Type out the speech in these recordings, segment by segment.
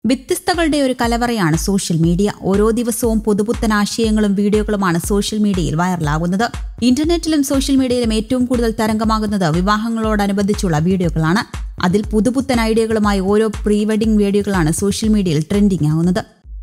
വ്യത്യസ്തകളുടെ ഒരു കലവറയാണ് social media ഓരോ ദിവസവും പുതുപുത്തൻ ആശയങ്ങളും വീഡിയോകളുമാണ് സോഷ്യൽ മീഡിയയിൽ വൈറലാകുന്നത് ഇന്റർനെറ്റിലും സോഷ്യൽ മീഡിയയിലും ഏറ്റവും കൂടുതൽ തരംഗമാകുന്നത് വിവാഹങ്ങളോടനുബന്ധിച്ചുള്ള വീഡിയോകളാണ് അതിൽ പുതുപുത്തൻ ഐഡിയകളുമായി ഓരോ പ്രീ വെഡിംഗ് വീഡിയോകളാണ് സോഷ്യൽ മീഡിയയിൽ ട്രെൻഡിംഗ് ആകുന്നത്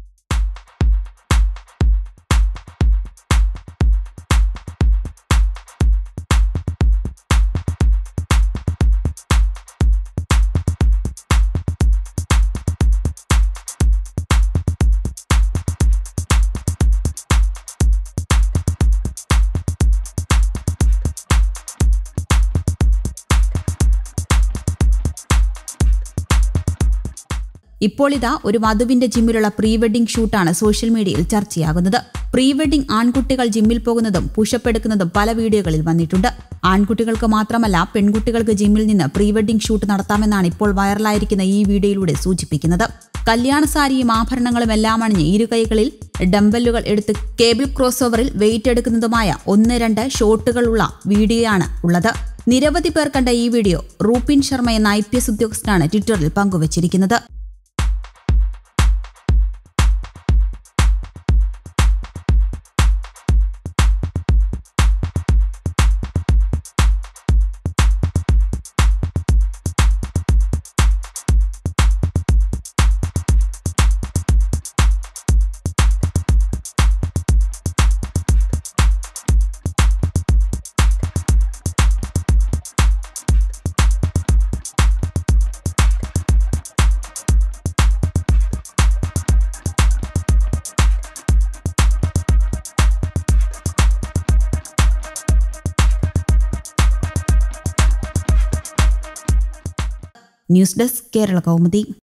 ഇപ്പോൾ ഇതാ ഒരു വധുവിന്റെ ജിമ്മിലുള്ള പ്രീ വെഡിംഗ് ഷൂട്ടാണ് സോഷ്യൽ മീഡിയയിൽ ചർച്ചയാകുന്നത് പ്രീ വെഡിംഗ് ആൺകുട്ടികൾ ജിമ്മിൽ പോകുന്നതും പുഷപ്പ് എടുക്കുന്നതും പല വീഡിയോകളിൽ വന്നിട്ടുണ്ട് ആൺകുട്ടികൾക്ക് മാത്രമല്ല പെൺകുട്ടികൾക്ക് ജിമ്മിൽ നിന്ന് പ്രീ വെഡിംഗ് ഷൂട്ട് നടത്താമെന്നാണ് ഇപ്പോൾ വൈറലായിരിക്കുന്ന ഈ വീഡിയോയിലൂടെ സൂചിപ്പിക്കുന്നത് കല്യാണ സാരിയും ആഭരണങ്ങളും എല്ലാം അണിഞ്ഞ് ഇരു കൈകളിൽ ഡംബലുകൾ എടുത്ത് കേബിൾ ക്രോസ് ഓവറിൽ വെയിറ്റ് എടുക്കുന്നതുമായ ഒന്ന് രണ്ട് ഷോട്ടുകളുള്ള വീഡിയോയാണ് ഉള്ളത് നിരവധി പേർ കണ്ട ഈ വീഡിയോ റൂപിൻ ശർമ്മ എന്ന ഐ പി എസ് ഉദ്യോഗസ്ഥനാണ് ട്വിറ്ററിൽ പങ്കുവച്ചിരിക്കുന്നത് ന്യൂസ് ഡെസ്ക് കേരള കൗമുദി